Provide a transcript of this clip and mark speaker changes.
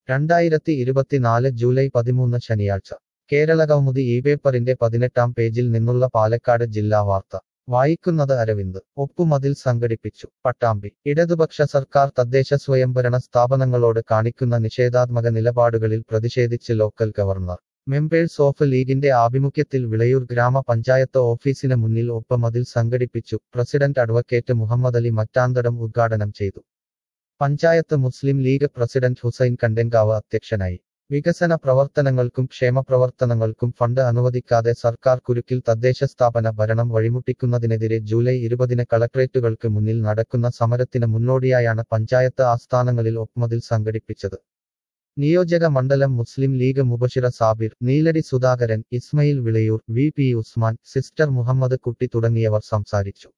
Speaker 1: രണ്ടായിരത്തി ഇരുപത്തിനാല് ജൂലൈ പതിമൂന്ന് ശനിയാഴ്ച കേരള കൗമുദി ഈ പേപ്പറിന്റെ പതിനെട്ടാം പേജിൽ നിന്നുള്ള പാലക്കാട് ജില്ലാ വാർത്ത വായിക്കുന്നത് അരവിന്ദ് ഒപ്പുമതിൽ സംഘടിപ്പിച്ചു പട്ടാമ്പി ഇടതുപക്ഷ സർക്കാർ തദ്ദേശ സ്വയംഭരണ സ്ഥാപനങ്ങളോട് കാണിക്കുന്ന നിഷേധാത്മക നിലപാടുകളിൽ പ്രതിഷേധിച്ച് ലോക്കൽ ഗവർണർ മെമ്പേഴ്സ് ഓഫ് ലീഗിന്റെ ആഭിമുഖ്യത്തിൽ വിളയൂർ ഗ്രാമപഞ്ചായത്ത് ഓഫീസിന് മുന്നിൽ ഒപ്പമതിൽ സംഘടിപ്പിച്ചു പ്രസിഡന്റ് അഡ്വക്കേറ്റ് മുഹമ്മദ് അലി മറ്റാന്തടം ഉദ്ഘാടനം ചെയ്തു പഞ്ചായത്ത് മുസ്ലിം ലീഗ് പ്രസിഡന്റ് ഹുസൈൻ കണ്ടങ്കാവ് അധ്യക്ഷനായി വികസന പ്രവർത്തനങ്ങൾക്കും ക്ഷേമപ്രവർത്തനങ്ങൾക്കും ഫണ്ട് അനുവദിക്കാതെ സർക്കാർ കുരുക്കിൽ തദ്ദേശ സ്ഥാപന ഭരണം വഴിമുട്ടിക്കുന്നതിനെതിരെ ജൂലൈ ഇരുപതിന് കളക്ട്രേറ്റുകൾക്ക് മുന്നിൽ നടക്കുന്ന സമരത്തിന് മുന്നോടിയായാണ് പഞ്ചായത്ത് ആസ്ഥാനങ്ങളിൽ ഒപ്മതിൽ സംഘടിപ്പിച്ചത് നിയോജക മണ്ഡലം Muslim League Mubashira Sabir Neeladi Sudhakaran Ismail Vilayur V P Usman sister Muhammad Kutty തുടങ്ങിയവർ സംസാരിച്ചു